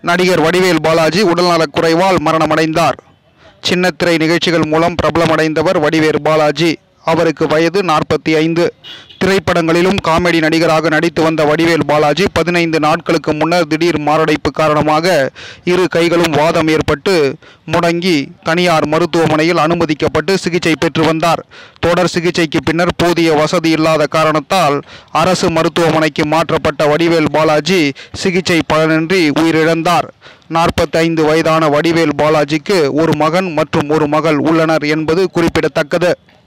நடிகர் வடிவேல் பாலாஜி உடல்நலக் குறைவால் மரணமடைந்தார் சின்னத்திரை நிகழ்ச்சிகள் மூலம் பிரபலமடைந்தவர் வடிவேல் பாலாஜி அவருக்கு வயது நாற்பத்தி ஐந்து திரைப்படங்களிலும் காமெடி நடிகராக நடித்து வந்த வடிவேல் பாலாஜி பதினைந்து நாட்களுக்கு முன்னர் திடீர் மாரடைப்பு காரணமாக இரு கைகளும் வாதம் ஏற்பட்டு முடங்கி தனியார் மருத்துவமனையில் அனுமதிக்கப்பட்டு சிகிச்சை பெற்று வந்தார் தொடர் சிகிச்சைக்கு பின்னர் போதிய வசதி இல்லாத காரணத்தால் அரசு மருத்துவமனைக்கு மாற்றப்பட்ட வடிவேல் பாலாஜி சிகிச்சை பலனின்றி உயிரிழந்தார் நாற்பத்தைந்து வயதான வடிவேல் பாலாஜிக்கு ஒரு மகன் மற்றும் ஒரு மகள் உள்ளனர் என்பது குறிப்பிடத்தக்கது